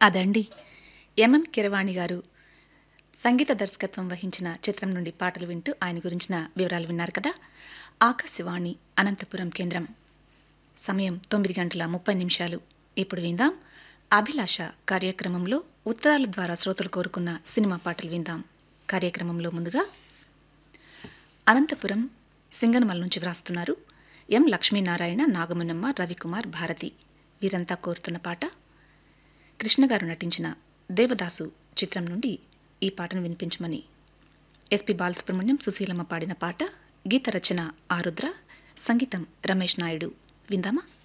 అదండి ఎంఎం కిరవాణి గారు సంగీత దర్శకత్వం వహించిన చిత్రం నుండి పాటలు వింటూ ఆయన గురించిన వివరాలు విన్నారు కదా ఆకాశవాణి అనంతపురం కేంద్రం సమయం తొమ్మిది గంటల ముప్పై నిమిషాలు ఇప్పుడు విందాం అభిలాష కార్యక్రమంలో ఉత్తరాల ద్వారా శ్రోతలు కోరుకున్న సినిమా పాటలు విందాం కార్యక్రమంలో ముందుగా అనంతపురం సింగనమల నుంచి వ్రాస్తున్నారు ఎం లక్ష్మీనారాయణ నాగమునమ్మ రవికుమార్ భారతి వీరంతా కోరుతున్న పాట కృష్ణ గారు నటించిన దేవదాసు చిత్రం నుండి ఈ పాటను వినిపించమని ఎస్పి బాలసుబ్రహ్మణ్యం సుశీలమ్మ పాడిన పాట గీత రచన ఆరుద్ర సంగీతం రమేష్ నాయుడు విందామా